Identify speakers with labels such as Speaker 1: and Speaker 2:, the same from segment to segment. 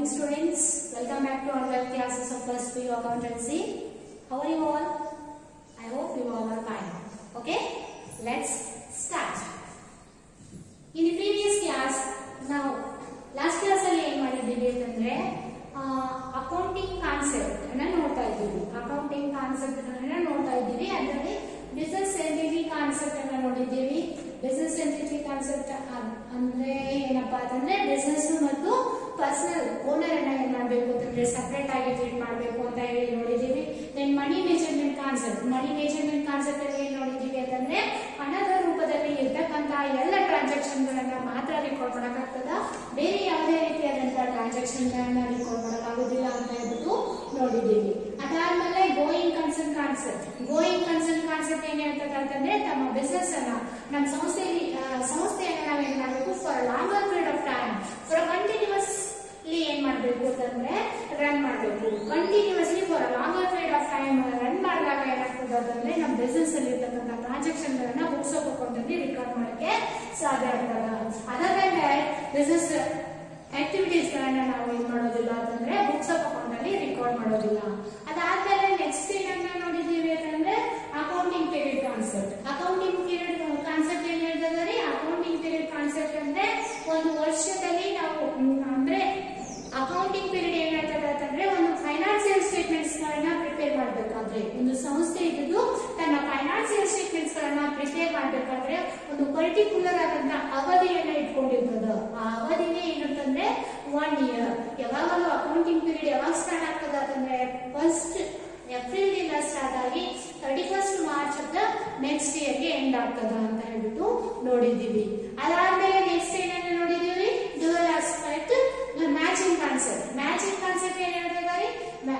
Speaker 1: students. Welcome back to online classes of First PU Accountancy. How are you all? I hope you all are fine. Okay, let's start. In the previous class, ನಾವು last class ಅಲ್ಲಿ ಏನ್ ಮಾಡಿದ್ದೀವಿ ಅಂತಂದ್ರೆ accounting concept ಅನ್ನ ನೋಡ್ತಾ ಇದ್ದೀವಿ accounting concept ಅನ್ನ ನೋಡ್ತಾ ಇದ್ದೀವಿ ಅದರಲ್ಲಿ ಬಿಸ್ನೆಸ್ ಎಂಟಿಟಿ ಕಾನ್ಸೆಪ್ಟ್ ಅನ್ನ ನೋಡಿದ್ದೀವಿ ಬಿಸ್ನೆಸ್ ಎಂಟಿಟಿ ಕಾನ್ಸೆಪ್ಟ್ ಅಂದ್ರೆ ಏನಪ್ಪಾ ಅಂತಂದ್ರೆ ಬಿಸ್ನೆಸ್ ಮತ್ತು ಪರ್ಸನಲ್ ಓನರ್ ಅನ್ನ ಏನ್ ಮಾಡ್ಬೇಕು ಅಂತಂದ್ರೆ ಸಪರೇಟ್ ಆಗಿ ಟ್ರೀಟ್ ಮಾಡ್ಬೇಕು ಅಂತ ಹೇಳಿ ನೋಡಿದ್ದೀವಿ then money measurement concept money measurement concept ಅಲ್ಲಿ ಏನ್ ನೋಡಿದ್ದೀವಿ ಅಂತಂದ್ರೆ ಹಣದ ರೂಪದಲ್ಲಿ ಇರ್ತಕ್ಕಂತ ಎಲ್ಲ ಟ್ರಾನ್ಸಾಕ್ಷನ್ ಗಳನ್ನ ಮಾತ್ರ ರೆಕಾರ್ಡ್ ಮಾಡಕ್ಕಾಗ್ತದ ಬೇರೆ ಯಾವುದೇ ರೀತಿಯಾದಂತಹ ಟ್ರಾನ್ಸಾಕ್ಷನ್ ಗಳನ್ನ ರೆಕಾರ್ಡ್ ಮಾಡಕ್ಕಾಗೋದಿಲ್ಲ ಅಂತ ಹೇಳ್ಬಿಟ್ಟು ನೋಡಿದ್ದೀವಿ ಅದಾದ್ಮೇಲೆ going concern concept going concern concept ಏನ್ ಹೇಳ್ತದೆ ಅಂತಂದ್ರೆ ತಮ್ಮ ಬಿಸ್ನೆಸ್ ಅನ್ನ ನಮ್ಮ ಸಂಸ್ಥೆಯಲ್ಲಿ ಆ, ಸಂಸ್ಥೆಯನ್ನ ನಾವೇನ್ ಮಾಡ್ಬೇಕು for longer period of time for continuously ಏನ್ ಮಾಡ್ಬೇಕು ಅಂತಂದ್ರೆ ರನ್ ಮಾಡ್ಬೇಕು continuously for longer period of time run ಮಾಡಿದಾಗ ಏನಾಗ್ತದೆ ಅಂತಂದ್ರೆ ನಮ್ಮ ಬಿಸ್ನೆಸ್ ಅಲ್ಲಿ ಇರ್ತಕ್ಕಂಥ ಟ್ರಾನ್ಸಾಕ್ಷನ್ ಗಳನ್ನ ಬುಕ್ಸ್ ಆಫ್ ಅಕೌಂಟ್ ಅಲ್ಲಿ ರೆಕಾರ್ಡ್ ಮಾಡಕ್ಕೆ ಸಾಧ್ಯ ಆಗ್ತದ ಅದಾದ್ಮೇಲೆ ಬಿಸ್ನೆಸ್ ಆಕ್ಟಿವಿಟೀಸ್ ಗಳನ್ನ ನಾವು ಏನ್ ಮಾಡೋದಿಲ್ಲ ಅಂತಂದ್ರೆ ಬುಕ್ಸ್ ಆಫ್ ಅಕೌಂಟ್ ಅಲ್ಲಿ ರೆಕಾರ್ಡ್ ಮಾಡೋದಿಲ್ಲ ಅದಾದ್ಮೇಲೆ ನೆಕ್ಸ್ಟ್ ಏನನ್ನ ನೋಡಿದೀವಿ ಅಂತಂದ್ರೆ accounting period concept accounting period concept ಏನ್ ಹೇಳ್ತದೆ ರೀ ಅಕೌಂಟಿಂಗ್ ಪೀರಿಯಡ್ ಕಾನ್ಸೆಪ್ಟ್ ಅಂದ್ರೆ ಒಂದು ವರ್ಷದಲ್ಲಿ ನಾವು ಮ್, ಅಂದ್ರೆ ಅಕೌಂಟಿಂಗ್ ಪೀರಿಯಡ್ ಏನ್ ಹೇಳ್ತದೆ ಅಂತಂದ್ರೆ ಒಂದು ಫೈನಾನ್ಸಿಯಲ್ ಸ್ಟೇಟ್ಮೆಂಟ್ಸ್ ಗಳನ್ನ ಪ್ರಿಪೇರ್ ಮಾಡ್ಬೇಕಾದ್ರೆ ಒಂದು ಸಂಸ್ಥೆ ಇದ್ದು ತನ್ನ ಫೈನಾನ್ಸಿಯಲ್ ಸ್ಟೇಟ್ಮೆಂಟ್ಸ್ ಗಳನ್ನ ಪ್ರಿಪೇರ್ ಮಾಡ್ಬೇಕಾದ್ರೆ ಒಂದು ಪರ್ಟಿಕ್ಯುಲರ್ ಆದಂತ ಅವಧಿಯನ್ನ ಇಟ್ಕೊಂಡಿರ್ತದ ಆ ಅವಧಿನೇ ಏನಂತಂದ್ರೆ ಒನ್ ಇಯರ್ ಯಾವಾಗಲೂ ಅಕೌಂಟಿಂಗ್ ಪೀರಿಯಡ್ ಯಾವಾಗ ಸ್ಟಾರ್ಟ್ ಆಗ್ತದ ಅಂತಂದ್ರೆ ಫಸ್ಟ್ ಏಪ್ರಿಲ್ ಇಂದ ಸ್ಟಾರ್ಟ್ ಆಗಿ ತರ್ಟಿ ಫಸ್ಟ್ ಮಾರ್ಚ್ ಅಂತ ನೆಕ್ಸ್ಟ್ ಇಯರ್ಗೆ ಎಂಡ್ ಆಗ್ತದ ಅಂತ ಹೇಳ್ಬಿಟ್ಟು ನೋಡಿದೀವಿ ಅದಾದ್ಮೇಲೆ ನೆಕ್ಸ್ಟ್ ಏನನ್ನ ನೋಡಿದೀವಿ dual aspect matching concept matching concept ಏನ್ ಹೇಳ್ತಿದ್ದಾರೆ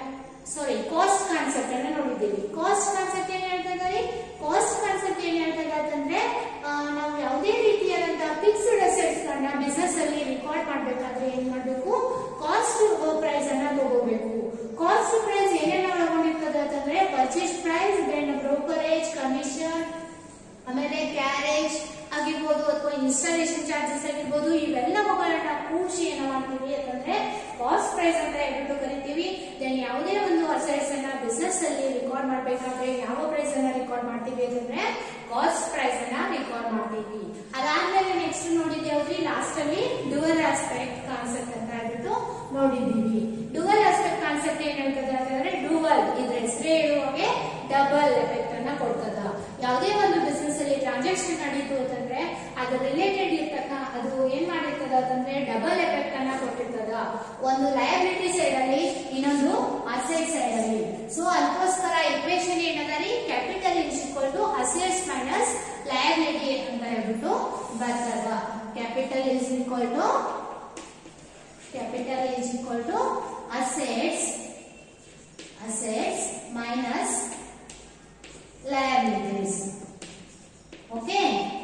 Speaker 1: ಸಾರಿ ಕಾಸ್ಟ್ ಕಾನ್ಸೆಪ್ಟ್ ಅನ್ನ ನೋಡಿದ್ದೀವಿ ಕಾಸ್ಟ್ ಕಾನ್ಸೆಪ್ಟ್ ಏನ್ ಹೇಳ್ತಿದ್ದಾರೆ ಕಾಸ್ಟ್ ಕಾನ್ಸೆಪ್ಟ್ ಏನ್ ಹೇಳ್ತದೆ ಅಂತಂದ್ರೆ ಆ, ನಾವು ಯಾವುದೇ ರೀತಿಯಾದಂತಹ ಫಿಕ್ಸ್ಡ್ ಅಸೆಟ್ಸ್ ಗಳನ್ನ ಬಿಸ್ನೆಸ್ ಅಲ್ಲಿ ರೆಕಾರ್ಡ್ ಮಾಡ್ಬೇಕಾದ್ರೆ ಏನ್ ಮಾಡ್ಬೇಕು ಕಾಸ್ಟ್ ಪ್ರೈಸ್ ಅನ್ನ ತಗೋಬೇಕು ಕಾಸ್ಟ್ ಪ್ರೈಸ್ ಏನೇನು ಒಳಗೊಂಡಿರ್ತದೆ ಅಂತಂದ್ರೆ purchase price then brokerage commission ಆಮೇಲೆ ಕ್ಯಾರೇಜ್ ಆಗಿರ್ಬೋದು ಅಥವಾ ಇನ್ಸ್ಟಾಲೇಷನ್ ಚಾರ್ಜಸ್ ಆಗಿರ್ಬೋದು ಇವೆಲ್ಲವುಗಳನ್ನ ಕೂಡಿಸಿ ಏನ ಮಾಡ್ತೀವಿ ಅಂತಂದ್ರೆ ಕಾಸ್ಟ್ ಪ್ರೈಸ್ ಅಂತ ಹೇಳ್ಬಿಟ್ಟು ಕರಿತೀವಿ ದೆನ್ ಯಾವುದೇ ಒಂದು ಅಸೆಟ್ಸ್ ಅನ್ನ ಬಿಸ್ನೆಸ್ ಅಲ್ಲಿ ರೆಕಾರ್ಡ್ ಮಾಡ್ಬೇಕಾದ್ರೆ ಯಾವ ಪ್ರೈಸ್ ಅನ್ನ ರೆಕಾರ್ಡ್ ಮಾಡ್ತೀವಿ ಅಂತಂದ್ರೆ ಕಾಸ್ಟ್ ಪ್ರೈಸ್ ಅನ್ನ ರೆಕಾರ್ಡ್ ಮಾಡ್ತೀವಿ ಅದಾದ್ಮೇಲೆ ನೆಕ್ಸ್ಟ್ ನೋಡಿದ್ದೇವ್ರಿ ಲಾಸ್ಟ್ ಅಲ್ಲಿ ಡುವಲ್ ಆಸ್ಪೆಕ್ಟ್ ಕಾನ್ಸೆಪ್ಟ್ ಅಂತ ಹೇಳ್ಬಿಟ್ಟು ನೋಡಿದ್ದೀವಿ ಡುವಲ್ ಆಸ್ಪೆಕ್ಟ್ ಕಾನ್ಸೆಪ್ಟ್ ಏನ್ ಹೇಳ್ತದೆ ಅಂತಂದ್ರೆ ಡುವಲ್ ಇದ್ರ ಹೆಸರೇ ಹೇಳುವಾಗೆ ಡಬಲ್ ಎಫೆಕ್ಟ್ ಅನ್ನ ಕೊಡ್ತದ ಯಾವುದೇ ಒಂದು ಬಿಸ್ನೆಸ್ ಅಲ್ಲಿ ಟ್ರಾನ್ಸಾಕ್ಷನ್ ನಡೀತು ಅಂತಂದ್ರೆ ಅದ್ರ ರಿಲೇಟೆಡ್ ಇರ್ತಕ್ಕ ಅದು ಏನ್ ಮಾಡಿರ್ತದ ಅಂತಂದ್ರೆ ಡಬಲ್ ಎಫೆಕ್ಟ್ ಅನ್ನ ಕೊಟ್ಟಿರ್ತದ ಒಂದು ಲಯಬಿಲಿಟಿ ಸೈಡ್ ಅಲ್ಲಿ ಇನ್ನೊಂದು ಅಸೆಟ್ ಸೈಡ್ ಅಲ್ಲಿ ಸೊ ಅದಕ್ಕೋಸ್ಕರ ಇಕ್ವೇಶನ್ ಏನದ ರೀ capital is equal to assets minus liability ಅಂತ ಹೇಳ್ಬಿಟ್ಟು ಬರ್ತದ capital is equal to capital is equal to assets assets minus liabilities okay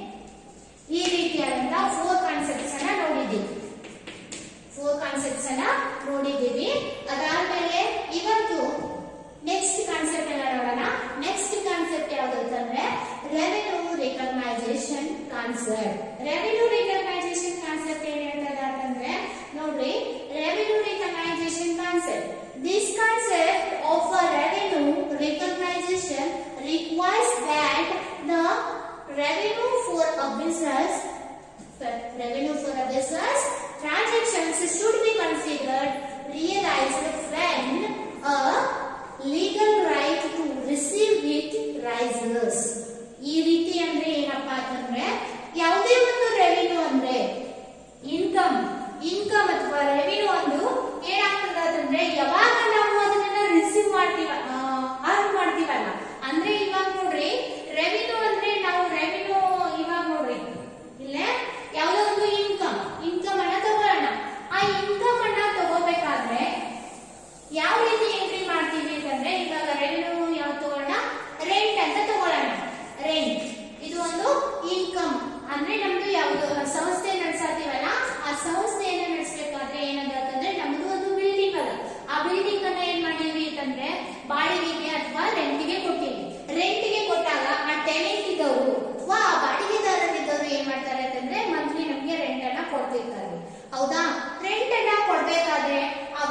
Speaker 1: ಈ ರೀತಿಯಾದಂತಹ ಫೋರ್ ಕಾನ್ಸೆಪ್ಟ್ಸ್ ಅನ್ನ ನೋಡಿದ್ದೀವಿ ಫೋರ್ ಕಾನ್ಸೆಪ್ಟ್ಸ್ ಅನ್ನ ನೋಡಿದ್ದೀವಿ ಅದಾದ್ಮೇಲೆ ಇವತ್ತು ನೆಕ್ಸ್ಟ್ ಕಾನ್ಸೆಪ್ಟ್ ಅನ್ನ ನೋಡೋಣ ನೆಕ್ಸ್ಟ್ ಕಾನ್ಸೆಪ್ಟ್ ಯಾವ್ದು ಅಂತಂದ್ರೆ revenue recognition concept revenue recognition concept ಏನ್ ಹೇಳ್ತದ ಅಂತಂದ್ರೆ ನೋಡ್ರಿ revenue recognition concept this concept of a revenue recognition requires that the revenue for a business revenue for a business transactions should be considered realized when a legal right to receive it rises ಈ ರೀತಿ ಅಂದ್ರೆ ಏನಪ್ಪಾ ಅಂತಂದ್ರೆ ಯಾವುದೇ ಒಂದು revenue ಅಂದ್ರೆ income income ಅಥವಾ revenue ಒಂದು ಏನಾಗ್ತದ ಅಂತಂದ್ರೆ ಯಾವಾಗ ನಾವು ಅದನ್ನ ರಿಸೀವ್ ಮಾಡ್ತೀವ ಅರ್ನ್ ಮಾಡ್ತೀವಲ್ಲ ಅಂದ್ರೆ ಇವಾಗ ನೋಡ್ರಿ ರೆವಿನ್ಯೂ ಅಂದ್ರೆ ನಾವು ರೆವಿನ್ಯೂ ಇವಾಗ ನೋಡ್ರಿ ಇಲ್ಲೇ ಯಾವ್ದೋ ಒಂದು ಇನ್ಕಮ್ ಇನ್ಕಮ್ ಅನ್ನ ತಗೊಳ್ಳೋಣ ಆ ಇನ್ಕಮ್ ಅನ್ನ ತಗೋಬೇಕಾದ್ರೆ ಯಾವ ರೀತಿ ಎಂಟ್ರಿ ಮಾಡ್ತೀವಿ ಅಂತಂದ್ರೆ ಇವಾಗ ರೆವಿನ್ಯೂ ಯಾವ್ದು ತಗೊಳ್ಳೋಣ ರೆಂಟ್ ಅಂತ ತಗೊಳ್ಳೋಣ ರೆಂಟ್ ಇದು ಒಂದು ಇನ್ಕಮ್ ಅಂದ್ರೆ ನಮ್ದು ಯಾವ್ದು ಸಂಸ್ಥೆ ನಡೆಸತ್ತೀವಲ್ಲ ಆ ಸಂಸ್ಥೆಯನ್ನ ನಡೆಸಬೇಕಾದ್ರೆ ಏನಂತ ಅಂತಂದ್ರೆ ನಮ್ದು ಒಂದು ಬಿಲ್ಡಿಂಗ್ ಅದ ಆ ಬಿಲ್ಡಿಂಗ್ ಅನ್ನ ಏನ್ ಮಾಡಿದ್ವಿ ಅಂತಂದ್ರೆ ಬಾಡಿಗೆಗೆ ಅಥವಾ ರೆಂಟಿಗೆ ಕೊಟ್ಟಿವಿ ರೆಂಟಿಗೆ ಕೊಟ್ಟಾಗ ಆ ಟೆನೆಂಟ್ ಇದ್ದವರು ಅಥವಾ ಆ ಬಾಡಿಗೆದಾರರಿದ್ದವರು ಏನ್ ಮಾಡ್ತಾರೆ ಅಂತಂದ್ರೆ ಮಂತ್ಲಿ ನಮ್ಗೆ ರೆಂಟ್ ಅನ್ನ ಕೊಡ್ತಿರ್ತಾರೆ ಹೌದಾ ರೆಂಟ್ ಅನ್ನ ಕೊಡ್ಬೇಕಾದ್ರೆ ಆ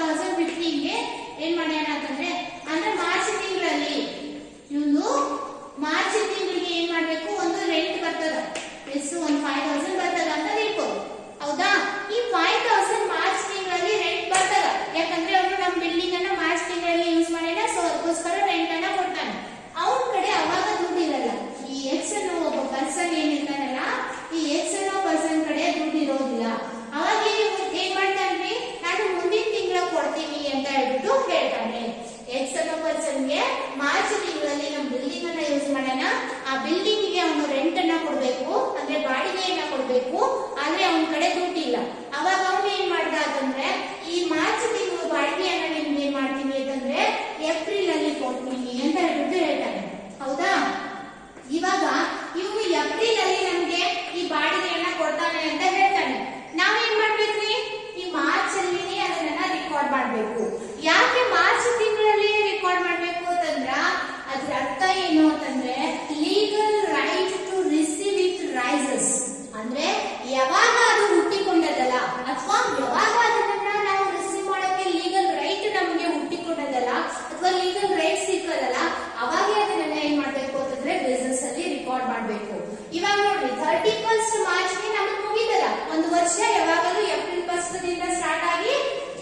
Speaker 1: ತೌಸಂಡ್ ಫಿಫ್ಟೀನ್ಗೆ ಏನ್ ಮಾಡ್ಯಾನ ಅಂತಂದ್ರೆ ಅಂದ್ರೆ ಮಾರ್ಚ್ ತಿಂಗಳಲ್ಲಿ ಇವನು ಮಾರ್ಚ್ ತಿಂಗಳಿಗೆ ಏನ್ ಮಾಡ್ಬೇಕು ಒಂದು ರೆಂಟ್ ಬರ್ತದ ಎಷ್ಟು ಒಂದು ಫೈವ್ ತೌಸಂಡ್ ಬರ್ತದ ಅಂತ ತಿಳ್ಕೊ ಹೌದಾ ಈ ಫೈವ್ ತೌಸಂಡ್ ಮಾರ್ಚ್ ತಿಂಗಳಲ್ಲಿ ರೆಂಟ್ ಬರ್ತದ ಯಾಕಂದ್ರೆ ಅವನು ನಮ್ಮ ಬಿಲ್ಡಿಂಗ್ ಅನ್ನ ಮಾರ್ಚ್ ತಿಂಗಳಲ್ಲಿ ಯೂಸ್ ಮಾಡ್ಯಾನ ಸೊ ಅದಕ್ಕೋಸ್ಕರ ರೆಂಟ್ ಅನ್ನ ಕೊಡ್ತಾನೆ ಅವನ ಕಡೆ ಅವಾಗ ದುಡ್ಡು ಇರಲ್ಲ ಈ ಎಕ್ಸ್ ಅನ್ನೋ ಒಬ್ಬ ಪರ್ಸನ್ ಏನಿರ್ತಾನಲ್ಲ ಈ ಎಕ್ಸ್ ಅನ್ನೋ ಪರ್ಸನ್ ಕಡೆ ದುಡ್ಡು ಇರೋದಿಲ್ಲ ಅವಾಗ ಏನ್ ಏನ್ ಮಾಡ್ತಾನ್ರಿ ನಾನು ಮುಂದಿನ ತಿಂಗಳ ಕೊಡ್ತೀನಿ ಅಂತ ಹೇಳ್ಬಿಟ್ಟು ಹೇಳ್ತಾನೆ ಎಕ್ಸ್ ಅನ್ನೋ ಪರ್ಸನ್ಗೆ ಮಾರ್ಚ್ ತಿಂಗಳಲ್ಲಿ ನಮ್ಮ ಬಿಲ್ಡಿಂಗ್ ಅನ್ನ ಯೂಸ್ ಮಾಡ್ಯಾನ ಆ ಬಿಲ್ಡಿಂಗ್ ಗೆ ಅವನು ರೆಂಟ್ ಅನ್ನ ಕೊಡ್ಬೇಕು ಅಂದ್ರೆ ಬಾಡಿಗೆಯನ್ನ ಕೊಡ್ಬೇಕು ಆದ್ರೆ ಅವನ ಕಡೆ ದುಡ್ಡು ಇಲ್ಲ ಅವಾಗ ಅವನು ಏನ್ ಮಾಡ್ದ ಅಂತಂದ್ರೆ ಈ ಮಾರ್ಚ್ ತಿಂಗಳು ಬಾಡಿಗೆಯನ್ನ ನಿಮ್ಗೆ ಏನ್ ಮಾಡ್ತೀನಿ ಅಂತಂದ್ರೆ ಏಪ್ರಿಲ್ ಅಲ್ಲಿ ಕೊಡ್ತೀನಿ ಅಂತ ಹೇಳ್ಬಿಟ್ಟು ಹೇಳ್ತಾನೆ ಹೌದಾ ಇವಾಗ ಇವನು ಏಪ್ರಿಲ್ ಅಲ್ಲಿ ನಮ್ಗೆ ಈ ಬಾಡಿಗೆಯನ್ನ ಕೊಡ್ತಾನೆ ಅಂತ ಹೇಳ್ತಾನೆ ನಾವೇನ್ ಮಾಡ್ಬೇಕ್ರಿ ಈ ಮಾರ್ಚ್ ಅಲ್ಲಿ ಅದನ್ನ ರೆಕಾರ್ಡ್ ಮಾಡ್ಬೇಕು ಯಾಕೆ ಮಾರ್ಚ್ ತಿಂಗಳಲ್ಲಿ ರೆಕಾರ್ಡ್ ಮಾಡ್ಬೇಕು ಅಂತಂದ್ರ ಅದ್ರ ಅರ್ಥ ಏನು ಅಂತಂದ್ರೆ legal right to receive it rises ಅಂದ್ರೆ ಯಾವಾಗ ಅದು ಹುಟ್ಟಿಕೊಂಡದಲ್ಲ ಅಥವಾ ಯಾವಾಗ ಅದನ್ನ ನಾವು ರಿಸೀವ್ ಮಾಡೋಕೆ ಲೀಗಲ್ ರೈಟ್ ನಮಗೆ ಹುಟ್ಟಿಕೊಂಡದಲ್ಲ ಅಥವಾ ಲೀಗಲ್ ರೈಟ್ ಸಿಕ್ಕದಲ್ಲ ಅವಾಗ ಅದನ್ನ ಏನ್ ಮಾಡ್ಬೇಕು ಅಂತಂದ್ರೆ ಬಿಸ್ನೆಸ್ ಅಲ್ಲಿ ರೆಕಾರ್ಡ್ ಮಾಡ್ಬೇಕು ಇವಾಗ ನೋಡ್ರಿ ಥರ್ಟಿ ಫಸ್ಟ್ ಮಾರ್ಚ್ ಗೆ ನಮಗೆ ಮುಗಿದಲ್ಲ ಒಂದು ವರ್ಷ ಯಾವಾಗಲೂ ಏಪ್ರಿಲ್ ಫಸ್ಟ್ ದಿಂದ ಸ್ಟಾರ್ಟ್ ಆಗಿ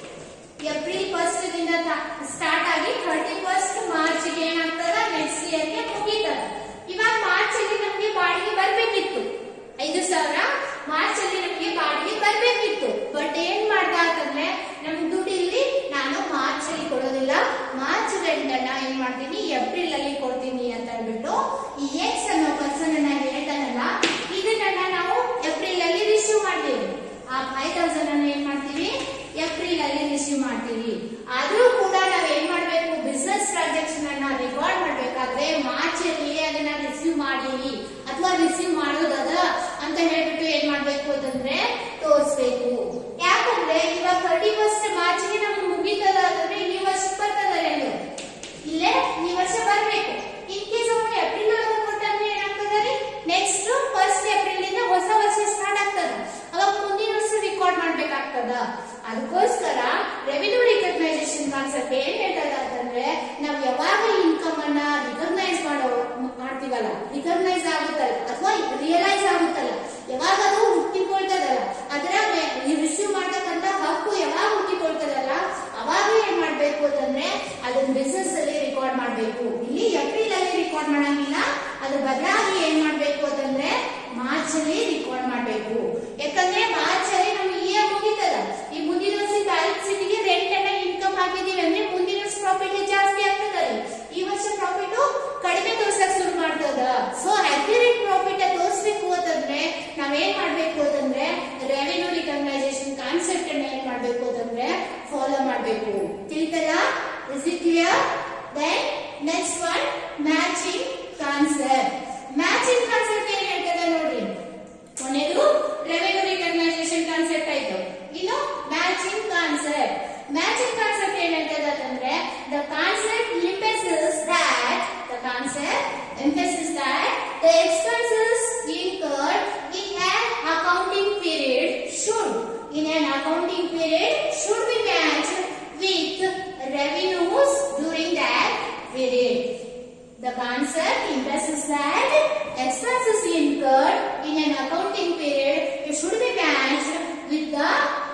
Speaker 1: ಏಪ್ರಿಲ್ ಫಸ್ಟ್ ದಿಂದ ಸ್ಟಾರ್ಟ್ ಆಗಿ ಥರ್ಟಿ ಫಸ್ಟ್ ಮಾರ್ಚ್ ಗೆ ಏನಾಗ್ತದ ನೆಕ್ಸ್ಟ್ ಇಯರ್ ಗೆ ಮುಗೀತದ ಇವಾಗ ಮಾರ್ಚ್ ಅಲ್ಲಿ ನಮ್ಗೆ ಬಾಡಿಗೆ ಬರ್ಬೇಕಿತ್ತು ಐದು ಸಾವಿರ ಮಾರ್ಚ್ ಅಲ್ಲಿ ನಮ್ಗೆ ಬಾಡಿಗೆ ಬರ್ಬೇಕಿತ್ತು ಬಟ್ ಏನ್ ಮಾಡ್ದ ಅಂತಂದ್ರೆ ನಮ್ಗೆ ದುಡ್ಡು ಇಲ್ಲಿ ನಾನು ಮಾರ್ಚ್ ಅಲ್ಲಿ ಕೊಡೋದಿಲ್ಲ ಮಾರ್ಚ್ ರೆಂಟ್ ಅನ್ನ ಏನ್ ಮಾಡ್ತೀನಿ ಏಪ್ರಿಲ್ ಅಲ್ಲಿ ಕೊಡ್ತೀನಿ ಅಂತ ಹೇಳ್ಬಿಟ್ಟು ಈ ಎಕ್ಸ್ ಅನ್ನೋ ಪರ್ಸನ್ ಅನ್ನ ಹೇಳ್ತಾನಲ್ಲ ಇದನ್ನ ನಾವು ಏಪ್ರಿಲ್ ಅಲ್ಲಿ ರಿಸೀವ್ ಮಾಡ್ತೀವಿ ಆ ಫೈವ್ ತೌಸಂಡ್ ಅನ್ನ ಏನ್ ಮಾಡ್ತೀವಿ ಏಪ್ರಿಲ್ ಅಲ್ಲಿ ರಿಸೀವ್ ಮಾಡ್ತೀವಿ ಆದ್ರೂ ಕೂಡ ನಾವ್ ಏನ್ ಮಾಡ್ಬೇಕು ಬಿಸ್ನೆಸ್ ಟ್ರಾನ್ಸಾಕ್ಷನ್ ಅನ್ನ ರೆಕಾರ್ಡ್ ಮಾಡ್ಬೇಕಾದ್ರೆ ಮಾರ್ಚ್ ಅಲ್ಲಿ ಅದನ್ನ ರಿಸೀವ್ ಮಾಡೀವಿ ಅಥವಾ ರಿಸೀವ್ ಮಾಡೋದದ ಅಂತ ಹೇಳ್ಬಿಟ್ಟು ಏನ್ ಮಾಡ್ಬೇಕು ಅಂತಂದ್ರೆ ತೋರಿಸ್ಬೇಕು ಯಾಕಂದ್ರೆ ಇವಾಗ ಥರ್ಟಿ ಫಸ್ಟ್ ಮಾರ್ಚ್ ಗೆ ನಮ್ಗೆ ಮುಗೀತದ ಅಂತಂದ್ರೆ ಈ ವರ್ಷ ಬರ್ತದ ರೆಂಡು ಇಲ್ಲೇ ಈ ವರ್ಷ ಬರ್ಬೇಕು ಇನ್ ಕೇಸ್ ಅವನು ಏಪ್ರಿಲ್ ಒಳಗೆ ಕೊಟ್ಟಂದ್ರೆ ಏನಾಗ್ತದೆ ನೆಕ್ಸ್ಟ್ ಫಸ್ಟ್ ಏಪ್ರಿಲ್ ಇಂದ ಹೊಸ ವರ್ಷ ಸ್ಟಾರ್ಟ್ ಆಗ್ತದ ಅವಾಗ ಮುಂದಿನ ವರ್ಷ ರೆಕಾರ್ಡ್ ಮಾಡ್ಬೇಕಾಗ್ತದ ಅದಕ್ಕೋಸ್ಕರ ರೆವಿನ್ಯೂ ರಿಕಗ್ನೈಸೇಷನ್ ಕಾನ್ಸೆಪ್ಟ್ ಏನ್ ಹೇಳ್ತದ ಅಂತಂದ್ರೆ ನಾವ್ ಯಾವಾಗ ಇನ್ಕಮ್ ಅನ್ನ ರಿಕಗ್ನೈಸ್ ಮಾಡೋ ಮಾಡ್ತೀವಲ್ಲ ರಿಕಗ್ನೈಸ್ ಆಗುತ್ತಲ್ಲ ಅಥವಾ ರಿಯಲೈಸ್ ಆಗುತ್ತಲ್ಲ ಯಾವಾಗ ಅದು ಹುಟ್ಟಿಕೊಳ್ತದಲ್ಲ ಅದರ ರಿಸೀವ್ ಮಾಡ್ತಕ್ಕಂತ ಹಕ್ಕು ಯಾವಾಗ ಹುಟ್ಟಿಕೊಳ್ತದಲ್ಲ ಅವಾಗ ಏನ್ ಮಾಡ್ಬೇಕು ಅಂತಂದ್ರೆ ಅದನ್ನ ಬಿಸ್ನೆಸ್ ಅಲ್ಲಿ ರೆಕಾರ್ಡ್ ಮಾಡ್ಬೇಕು ಇಲ್ಲಿ ಏಪ್ರಿಲ್ ಅಲ್ಲಿ ರೆಕಾರ್ಡ್ ಮಾಡಂಗಿಲ್ಲ ಅದ್ರ ಬದಲಾಗಿ ಏನ್ ಮಾಡ್ಬೇಕು ಅಂತಂದ್ರೆ ಮಾರ್ಚ್ ಅಲ್ಲಿ ರೆಕಾರ್ಡ್ ಮಾಡ್ಬೇಕು ಯಾಕಂದ್ರೆ ಮಾರ್ಚ್ ಅಲ್ಲಿ ನಮ್ಗೆ ಇಯರ್ ಮುಗಿತದ ಈ ಮುಂದಿನ ವರ್ಷ ಬ್ಯಾಲೆನ್ಸ್ ಶೀಟ್ಗೆ ರೆಂಟ್ ಅನ್ನ ಇನ್ಕಮ್ ಹಾಕಿದೀವಿ ಅಂದ್ರೆ ಮುಂದಿನ ವರ್ಷ ಪ್ರಾಫಿಟ್ ಜಾಸ್ತಿ ಆಗ್ತದಲ್ಲ ಈ ವರ್ಷ ಪ್ರಾಫಿಟ್ ಕಡಿಮೆ ತೋರ್ಸಕ್ ಶುರು ಮಾಡ್ತದ ಸೊ ಅಕ್ಯುರೇಟ್ ಪ್ರಾಫಿಟ್ ತೋರಿಸ್ಬೇಕು ಅಂತಂದ್ರೆ ನಾವೇನ್ ಮಾಡ್ಬೇಕು ಅಂತಂದ್ರೆ ರೆವಿನ್ಯೂ ರಿಕಗ್ನೈಸೇಷನ್ ಕಾನ್ಸೆಪ್ಟ್ ಅನ್ನ ಏನ್ ಮಾಡ್ಬೇಕು ಅಂತಂದ್ರೆ ಫಾಲೋ ಮಾಡ್ಬೇಕು ತಿಳಿತಲ್ಲ is it clear then next one matching concept matching concept ಏನ್ ಹೇಳ್ತದೆ ನೋಡ್ರಿ ಕೊನೆದು ರೆವೆನ್ಯೂ ರಿಕಗ್ನೈಸೇಷನ್ ಕಾನ್ಸೆಪ್ಟ್ ಆಯ್ತು ಇನ್ನು ಮ್ಯಾಚಿಂಗ್ ಕಾನ್ಸೆಪ್ಟ್ ಮ್ಯಾಚಿಂಗ್ ಕಾನ್ಸೆಪ್ಟ್ ಏನ್ ಹೇಳ್ತದೆ ಅಂತಂದ್ರೆ the concept emphasises that the concept emphasis that the expenses incurred in an accounting period should in an accounting period should be matched with revenues during that period The concept impresses that expenses incurred in an accounting period it should be matched with the